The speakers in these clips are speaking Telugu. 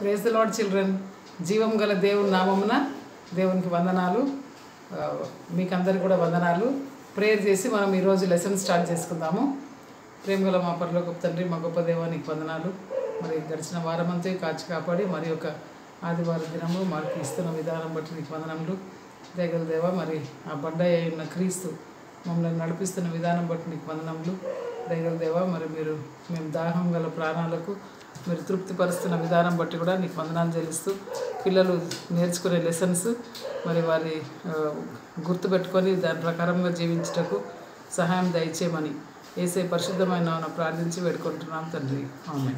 ప్రేజ్ ద లాడ్ చిల్డ్రన్ జీవం గల దేవుని నామమున దేవునికి వందనాలు ఆ, మీకందరికి కూడా వందనాలు ప్రేయర్ చేసి మనం ఈరోజు లెసన్ స్టార్ట్ చేసుకుందాము ప్రేమ గల మా పరలో గొప్ప తండ్రి మా గొప్ప దేవానికి వందనాలు మరి గడిచిన వారమంతా కాచి కాపాడి మరి ఒక ఆదివారం దినము మాకు ఇస్తున్న విధానం బట్టి నీకు వందనములు దేగల దేవ మరి ఆ బండ అయిన క్రీస్తు మమ్మల్ని నడిపిస్తున్న విధానం బట్టి నీకు వందనములు దయగల దేవా మరి మీరు మేము దాహం గల ప్రాణాలకు మీరు తృప్తిపరుస్తున్న విధానం బట్టి కూడా నీకు వందనాలు చెల్లిస్తూ పిల్లలు నేర్చుకునే లెసన్స్ మరి వారి ఆ, గుర్తుపెట్టుకొని దాని ప్రకారంగా జీవించుటకు సహాయం దయచేయమని ఏసే పరిశుద్ధమైన నామమున ప్రార్థించి వేడుకుంటున్నాం తండ్రి ఆమె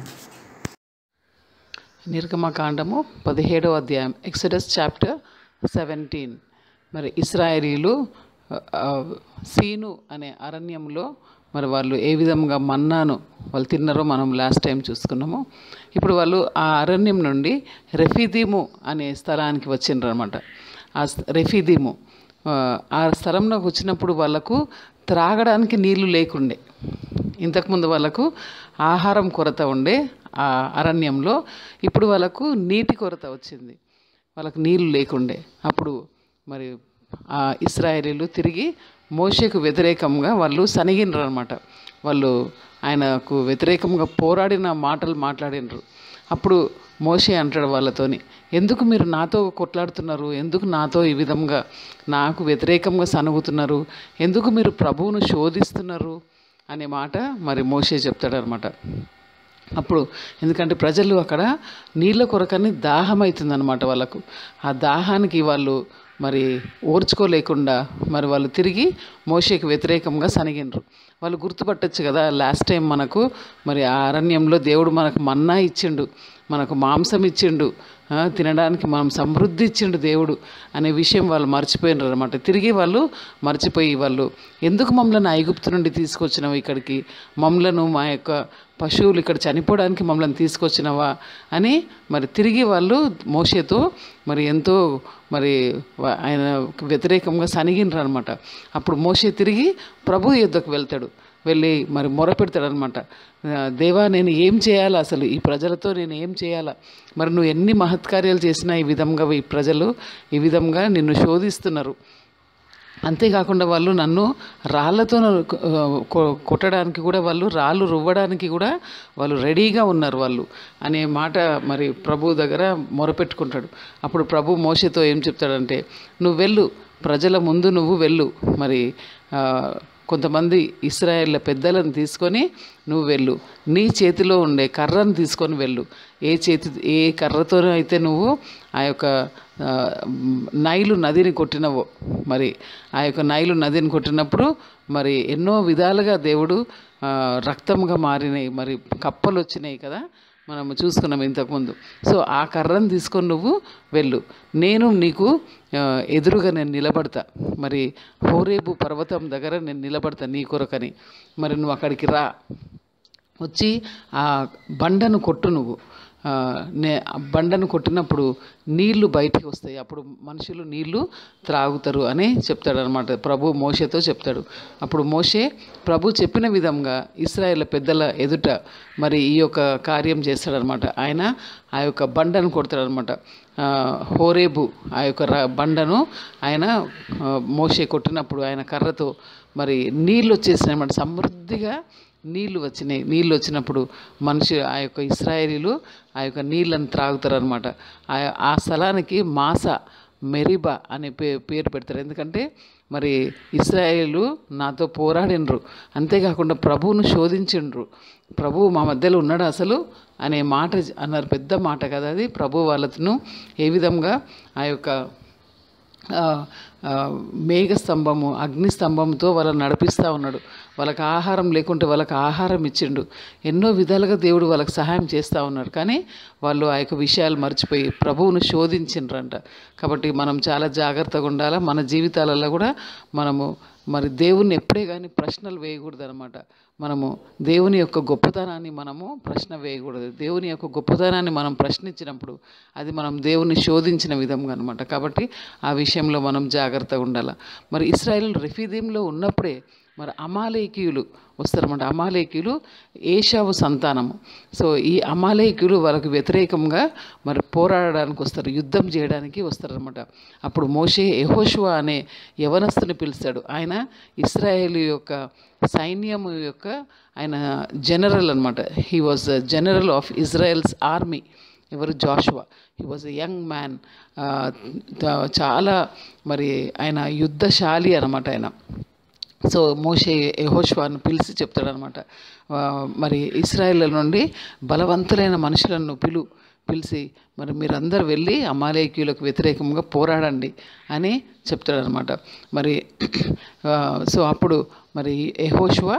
నిర్గమకాండము పదిహేడవ అధ్యాయం ఎక్సడస్ చాప్టర్ సెవెంటీన్ మరి ఇస్రాయేలీలు ఆ, ఆ, సీను అనే అరణ్యంలో మరి వాళ్ళు ఏ విధంగా మన్నాను వాళ్ళు తిన్నారో మనం లాస్ట్ టైం చూసుకున్నాము ఇప్పుడు వాళ్ళు ఆ అరణ్యం నుండి రెఫీదీము అనే స్థలానికి వచ్చిండ్రు అనమాట ఆ స్థ- రెఫీదీము ఆ, ఆ స్థలంలోకి వచ్చినప్పుడు వాళ్ళకు త్రాగడానికి నీళ్లు లేకుండే ఇంతకుముందు వాళ్ళకు ఆహారం కొరత ఉండే ఆ అరణ్యంలో ఇప్పుడు వాళ్ళకు నీటి కొరత వచ్చింది వాళ్ళకు నీళ్లు లేకుండే అప్పుడు మరి ఆ ఇస్రాయేలీలు తిరిగి మోషేకు వ్యతిరేకంగా వాళ్ళు సనిగినరు అనమాట వాళ్ళు ఆయనకు వ్యతిరేకంగా పోరాడిన మాటలు మాట్లాడినరు అప్పుడు మోషే అంటాడు వాళ్ళతోని ఎందుకు మీరు నాతో కొట్లాడుతున్నారు ఎందుకు నాతో ఈ విధంగా నాకు వ్యతిరేకంగా సనుగుతున్నారు ఎందుకు మీరు ప్రభువును శోధిస్తున్నారు అనే మాట మరి మోషే చెప్తాడనమాట అప్పుడు ఎందుకంటే ప్రజలు అక్కడ నీళ్ళ కొరకని దాహం అవుతుందన్నమాట వాళ్ళకు ఆ దాహానికి వాళ్ళు మరి ఓర్చుకోలేకుండా మరి వాళ్ళు తిరిగి మోషేకి వ్యతిరేకంగా సనిగినరు వాళ్ళు గుర్తుపట్టచ్చు కదా లాస్ట్ టైం మనకు మరి ఆ అరణ్యంలో దేవుడు మనకు మన్నా ఇచ్చిండు మనకు మాంసం ఇచ్చిండు ఆ, తినడానికి మనం సమృద్ధి ఇచ్చిండు దేవుడు అనే విషయం వాళ్ళు మర్చిపోయినారు అనమాట తిరిగి వాళ్ళు మర్చిపోయి వాళ్ళు ఎందుకు మమ్మల్ని ఐగుప్తు నుండి తీసుకొచ్చినావు ఇక్కడికి మమ్మలను మా యొక్క పశువులు ఇక్కడ చనిపోవడానికి మమ్మల్ని తీసుకొచ్చినవా అని మరి తిరిగి వాళ్ళు మోషేతో మరి ఎంతో మరి వ- ఆయన వ్యతిరేకంగా సనిగినరు అనమాట అప్పుడు మోషే తిరిగి ప్రభు యుద్ధకు వెళ్తాడు వెళ్ళి మరి మొరపెడతాడనమాట ఆ, దేవా నేను ఏం చేయాలా అసలు ఈ ప్రజలతో నేను ఏం చేయాలా మరి నువ్వు ఎన్ని మహత్కార్యాలు చేసినా ఈ విధంగా ఈ ప్రజలు ఈ విధంగా నిన్ను శోధిస్తున్నారు అంతేకాకుండా వాళ్ళు నన్ను రాళ్ళతో ఆ, కొ- కొట్టడానికి కూడా వాళ్ళు రాళ్ళు రువ్వడానికి కూడా వాళ్ళు రెడీగా ఉన్నారు వాళ్ళు అనే మాట మరి ప్రభు దగ్గర మొరపెట్టుకుంటాడు అప్పుడు ప్రభు మోషతో ఏం చెప్తాడంటే నువ్వు వెళ్ళు ప్రజల ముందు నువ్వు వెళ్ళు మరి ఆ, కొంతమంది ఇస్రాయేళ్ల పెద్దలను తీసుకొని నువ్వు వెళ్ళు నీ చేతిలో ఉండే కర్రను తీసుకొని వెళ్ళు ఏ చేతి ఏ కర్రతో అయితే నువ్వు ఆ యొక్క ఆ, నైలు నదిని కొట్టినవో మరి ఆ యొక్క నైలు నదిని కొట్టినప్పుడు మరి ఎన్నో విధాలుగా దేవుడు ఆ, రక్తంగా మారినాయి మరి కప్పలు వచ్చినాయి కదా మనం చూసుకున్నాం ఇంతకుముందు సో ఆ కర్రను తీసుకొని నువ్వు వెళ్ళు నేను నీకు ఆ, ఎదురుగా నేను నిలబడతా మరి హోరేబు పర్వతం దగ్గర నేను నిలబడతా నీ కొరకని మరి నువ్వు అక్కడికి రా వచ్చి ఆ బండను కొట్టు నువ్వు ఆ, నే ఆ బండను కొట్టినప్పుడు నీళ్లు బయటికి వస్తాయి అప్పుడు మనుషులు నీళ్లు త్రాగుతారు అని చెప్తాడనమాట ప్రభు మోషేతో చెప్తాడు అప్పుడు మోషే ప్రభు చెప్పిన విధంగా ఇస్రాయేల్ పెద్దల ఎదుట మరి ఈ యొక్క కార్యం చేస్తాడనమాట ఆయన ఆ యొక్క బండను కొడతాడనమాట ఆ, హోరేబు ఆ యొక్క ర- బండను ఆయన ఆ, మోషే కొట్టినప్పుడు ఆయన కర్రతో మరి నీళ్ళు వచ్చేసినాయి అన్నమాట సమృద్ధిగా నీళ్లు వచ్చినాయి నీళ్ళు వచ్చినప్పుడు మనిషి ఆ యొక్క ఇస్రాయేలీలు ఆ యొక్క నీళ్ళని త్రాగుతారనమాట ఆ ఆ స్థలానికి మాస మెరిబా అనే పే పేరు పెడతారు ఎందుకంటే మరి ఇస్రాయేలు నాతో పోరాడినరు అంతేకాకుండా ప్రభువును శోధించిండ్రు ప్రభువు మా మధ్యలో ఉన్నాడు అసలు అనే మాట అన్నారు పెద్ద మాట కదా అది ప్రభు వాళ్ళను ఏ విధంగా ఆ యొక్క ఆ, ఆ, మేఘస్తంభము అగ్నిస్తంభంతో వాళ్ళని నడిపిస్తూ ఉన్నాడు వాళ్ళకి ఆహారం లేకుంటే వాళ్ళకి ఆహారం ఇచ్చిండు ఎన్నో విధాలుగా దేవుడు వాళ్ళకి సహాయం చేస్తూ ఉన్నాడు కానీ వాళ్ళు ఆ యొక్క విషయాలు మర్చిపోయి ప్రభువును శోధించిండ్రంట కాబట్టి మనం చాలా జాగ్రత్తగా ఉండాలా మన జీవితాలలో కూడా మనము మరి దేవుణ్ణి ఎప్పుడే కానీ ప్రశ్నలు వేయకూడదు అనమాట మనము దేవుని యొక్క గొప్పతనాన్ని మనము ప్రశ్న వేయకూడదు దేవుని యొక్క గొప్పతనాన్ని మనం ప్రశ్నించినప్పుడు అది మనం దేవుని శోధించిన విధంగా అనమాట కాబట్టి ఆ విషయంలో మనం జాగ్రత్తగా ఉండాలి మరి ఇస్రాయేల్ రెఫీదీంలో ఉన్నప్పుడే మరి అమాలేకీయులు వస్తారన్నమాట అమాలేకీయులు ఏషావు సంతానము సో ఈ అమాలేకీయులు వాళ్ళకు వ్యతిరేకంగా మరి పోరాడడానికి వస్తారు యుద్ధం చేయడానికి వస్తారనమాట అప్పుడు మోషే యెహోషువ అనే యవనస్తుని పిలుస్తాడు ఆయన ఇస్రాయేల్ యొక్క సైన్యము యొక్క ఆయన జనరల్ అనమాట he was general of Israel's army ఎవరు Joshua he was a young man చాలా మరి ఆయన యుద్ధశాలి అనమాట ఆయన సో మోషే యెహోషువాను పిలిచి చెప్తాడనమాట ఆ, మరి ఇస్రాయేల్ నుండి బలవంతులైన మనుషులను పిలు పిలిచి మరి మీరందరూ వెళ్ళి అమాలేకీయులకు వ్యతిరేకంగా పోరాడండి అని చెప్తాడనమాట మరి ఆ, సో అప్పుడు మరి యెహోషువ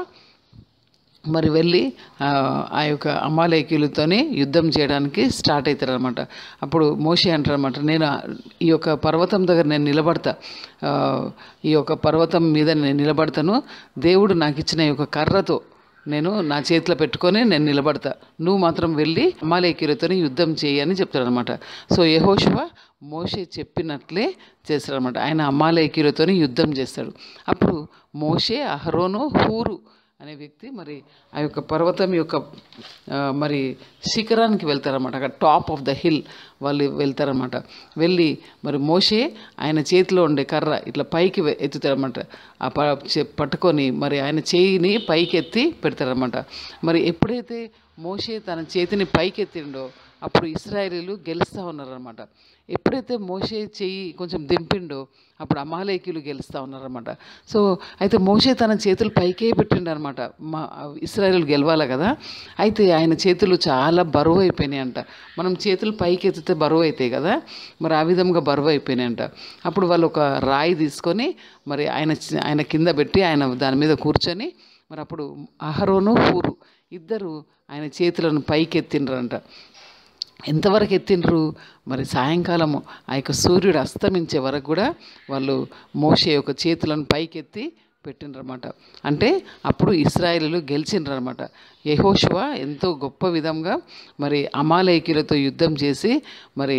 మరి వెళ్ళి ఆ, ఆ యొక్క అమాలేకీలతోని యుద్ధం చేయడానికి స్టార్ట్ అవుతారనమాట అప్పుడు మోషే అంటారనమాట నేను ఆ- ఈ యొక్క పర్వతం దగ్గర నేను నిలబడతా ఆ, ఈ యొక్క పర్వతం మీద నేను నిలబడతాను దేవుడు నాకు ఇచ్చిన ఈ యొక్క కర్రతో నేను నా చేతిలో పెట్టుకొని నేను నిలబడతా నువ్వు మాత్రం వెళ్ళి అమాలేకీలతోని యుద్ధం చేయి అని చెప్తాడనమాట సో యెహోషువ మోషే చెప్పినట్లే చేస్తాడనమాట ఆయన అమాలేకీలతోని యుద్ధం చేస్తాడు అప్పుడు మోషే అహరోను హూరు అనే వ్యక్తి మరి ఆ యొక్క పర్వతం యొక్క ఆ, మరి శిఖరానికి వెళ్తారన్నమాట అక్కడ టాప్ ఆఫ్ ద హిల్ వాళ్ళు వెళ్తారన్నమాట వెళ్ళి మరి మోషే ఆయన చేతిలో ఉండే కర్ర ఇట్లా పైకి వె- ఎత్తుతారన్నమాట ఆ ప చే- పట్టుకొని మరి ఆయన చేయిని పైకి ఎత్తి పెడతారన్నమాట మరి ఎప్పుడైతే మోషే తన చేతిని పైకి ఎత్తిండో అప్పుడు ఇస్రాయేలీలు గెలుస్తూ ఉన్నారన్నమాట ఎప్పుడైతే మోషే చెయ్యి కొంచెం దింపిండో అప్పుడు అమాలేకీలు గెలుస్తూ ఉన్నారన్నమాట సో అయితే మోషే తన చేతులు పైకే పెట్టిండనమాట మా ఇస్రాయేల్ గెలవాలి కదా అయితే ఆయన చేతులు చాలా బరువు అయిపోయినాయి అంట మనం చేతులు పైకి ఎత్తితే బరువు అవుతాయి కదా మరి ఆ విధంగా బరువు అయిపోయినాయి అంట అప్పుడు వాళ్ళు ఒక రాయి తీసుకొని మరి ఆయన చి- ఆయన కింద పెట్టి ఆయన దాని మీద కూర్చొని మరి అప్పుడు అహరోను హూరు ఇద్దరు ఆయన చేతులను పైకి ఎత్తిండ్రంట ఎంతవరకు ఎత్తిండ్రు మరి సాయంకాలము ఆ యొక్క సూర్యుడు అస్తమించే వరకు కూడా వాళ్ళు మోషే యొక్క చేతులను పైకెత్తి పెట్టిండ్రన్నమాట అంటే అప్పుడు ఇస్రాయేలీలు గెలిచిండ్రనమాట యెహోషువ ఎంతో గొప్ప విధంగా మరి అమాలయకులతో యుద్ధం చేసి మరి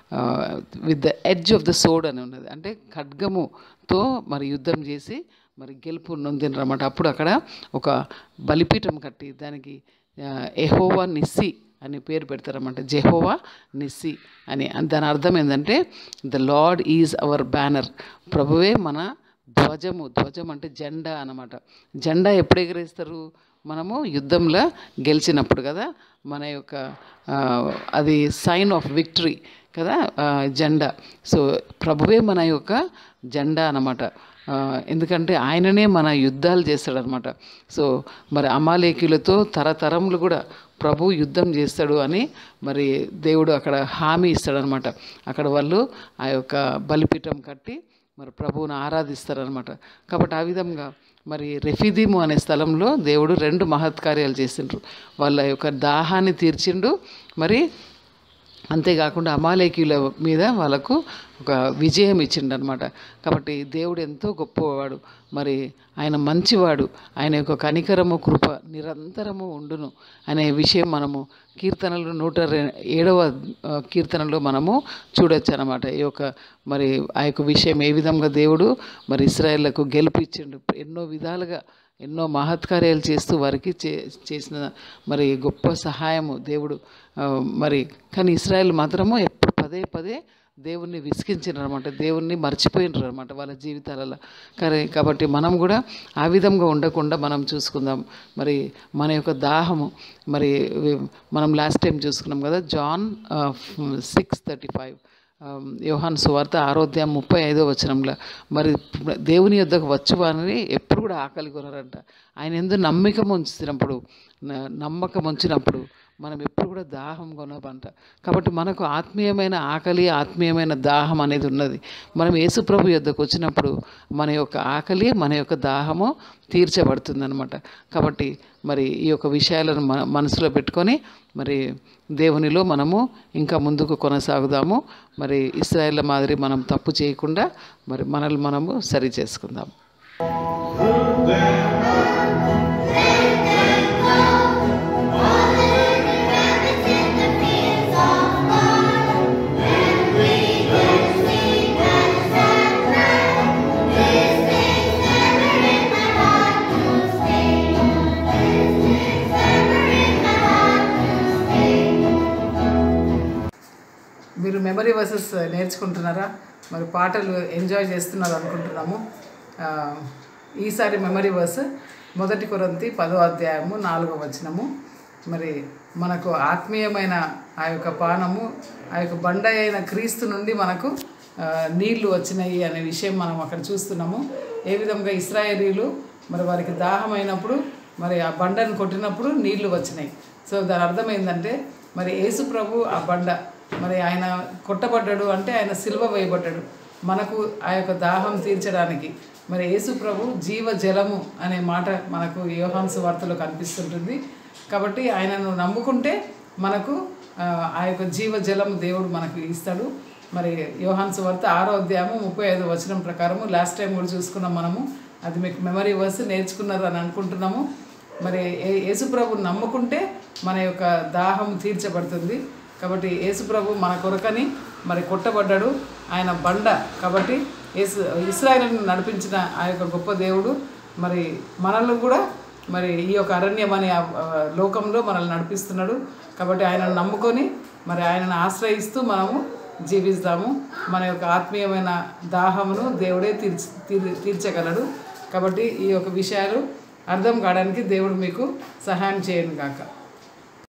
with the edge of the sword అని ఉన్నది అంటే ఖడ్గముతో మరి యుద్ధం చేసి మరి గెలుపు నొందినరన్నమాట అప్పుడు అక్కడ ఒక బలిపీఠం కట్టి దానికి ఆ, ఎహోవా నిస్సి అని పేరు పెడతారన్నమాట జెహోవా నిస్సి అని అని దాని అర్థం ఏంటంటే the lord is our banner ప్రభువే మన ధ్వజము ధ్వజం అంటే జెండా అన్నమాట జెండా ఎప్పుడు ఎగరేస్తారు మనము యుద్ధంలో గెలిచినప్పుడు కదా మన యొక్క ఆ, అది సైన్ ఆఫ్ విక్టరీ కదా ఆ, జెండా సో ప్రభువే మన యొక్క జెండా అన్నమాట ఆ, ఎందుకంటే ఆయననే మన యుద్ధాలు చేస్తాడనమాట సో మరి అమాలేకీలతో తరతరములు కూడా ప్రభు యుద్ధం చేస్తాడు అని మరి దేవుడు అక్కడ హామీ ఇస్తాడనమాట అక్కడ వాళ్ళు ఆ యొక్క బలిపీఠం కట్టి మరి ప్రభువును ఆరాధిస్తారనమాట కాబట్టి ఆ విధంగా మరి రెఫిదీము అనే స్థలంలో దేవుడు రెండు మహత్కార్యాలు చేసిండ్రు వాళ్ళ యొక్క దాహాన్ని తీర్చిండు మరి అంతేకాకుండా అమాలేకీల మీద వాళ్ళకు ఒక విజయం ఇచ్చిండు అనమాట కాబట్టి దేవుడు ఎంతో గొప్పవాడు మరి ఆయన మంచివాడు ఆయన యొక్క కనికరము కృప నిరంతరము ఉండును అనే విషయం మనము కీర్తనలు నూట రె- ఏడవ ఆ, కీర్తనలో మనము చూడొచ్చు అనమాట ఈ యొక్క మరి ఆ యొక్క విషయం ఏ విధంగా దేవుడు మరి ఇస్రాయేళ్లకు గెలుపు ఇచ్చిండు ఎన్నో విధాలుగా ఎన్నో మహత్కార్యాలు చేస్తూ వారికి చే చేసిన మరి గొప్ప సహాయము దేవుడు ఆ, మరి కానీ ఇస్రాయేల్ మాత్రము ఎప్పుడు పదే పదే దేవుణ్ణి విసిగించారు అనమాట దేవుణ్ణి మర్చిపోయినారు అనమాట వాళ్ళ జీవితాలలో కానీ కాబట్టి మనం కూడా ఆ విధంగా ఉండకుండా మనం చూసుకుందాం మరి మన యొక్క దాహము మరి మనం లాస్ట్ టైం చూసుకున్నాం కదా John six thirty five Yohan సువార్త ఆరోధ్యం ముప్పై ఐదో వచనంలో మరి దేవుని యొద్దకు వచ్చు వారిని ఎప్పుడు కూడా ఆకలి కొనరంట ఆయన ఎందు నమ్మికం ఉంచినప్పుడు న- నమ్మకం ఉంచినప్పుడు మనం ఎప్పుడు కూడా దాహం కొనబంట కాబట్టి మనకు ఆత్మీయమైన ఆకలి ఆత్మీయమైన దాహం అనేది ఉన్నది మనం యేసుప్రభు యొద్దకు వచ్చినప్పుడు మన యొక్క ఆకలి మన యొక్క దాహము తీర్చబడుతుందన్నమాట కాబట్టి మరి ఈ యొక్క విషయాలను మన మనసులో పెట్టుకొని మరి దేవునిలో మనము ఇంకా ముందుకు కొనసాగుదాము మరి ఇస్రాయేల్ మాదిరి మనం తప్పు చేయకుండా మరి మనల్ని మనము సరి చేసుకుందాం మీరు మెమరీ వర్సెస్ నేర్చుకుంటున్నారా మరి పాటలు ఎంజాయ్ చేస్తున్నారు అనుకుంటున్నాము ఆ, ఈసారి మెమరీ వర్స్ మొదటి కొరంతి పదో అధ్యాయము నాలుగో వచనము మరి మనకు ఆత్మీయమైన ఆ యొక్క పానము ఆ యొక్క బండ అయిన క్రీస్తు నుండి మనకు ఆ, నీళ్లు వచ్చినాయి అనే విషయం మనం అక్కడ చూస్తున్నాము ఏ విధంగా ఇస్రాయేలీలు మరి వారికి దాహమైనప్పుడు మరి ఆ బండను కొట్టినప్పుడు నీళ్లు వచ్చినాయి సో దాని అర్థం ఏంటంటే మరి యేసు ప్రభు ఆ బండ మరి ఆయన కొట్టబడ్డాడు అంటే ఆయన సిల్వ వేయబడ్డాడు మనకు ఆ యొక్క దాహం తీర్చడానికి మరి యేసు ప్రభు జీవ జలము అనే మాట మనకు యోహాన్సు వార్తలో కనిపిస్తుంటుంది కాబట్టి ఆయనను నమ్ముకుంటే మనకు ఆ, ఆ యొక్క జీవ జలము దేవుడు మనకు ఇస్తాడు మరి యోహాన్సు వార్త ఆరో అధ్యాయము ముప్పై ఐదు వచనం ప్రకారము లాస్ట్ టైం కూడా చూసుకున్నాం మనము అది మీకు మెమరీ వర్స్ నేర్చుకున్నారు అని అనుకుంటున్నాము మరి ఏ- యేసుప్రభు నమ్ముకుంటే మన యొక్క దాహం తీర్చబడుతుంది కాబట్టి యేసుప్రభు మన కొరకని మరి కొట్టబడ్డాడు ఆయన బండ కాబట్టి యేసు ఇస్రాయలను నడిపించిన ఆ యొక్క గొప్ప దేవుడు మరి మనల్ని కూడా మరి ఈ యొక్క అరణ్యం అనే ఆ, ఆ, లోకంలో మనల్ని నడిపిస్తున్నాడు కాబట్టి ఆయనను నమ్ముకొని మరి ఆయనను ఆశ్రయిస్తూ మనము జీవిస్తాము మన యొక్క ఆత్మీయమైన దాహమును దేవుడే తీర్చి తీర్ తీర్చగలడు కాబట్టి ఈ యొక్క విషయాలు అర్థం కావడానికి దేవుడు మీకు సహాయం చేయను కాక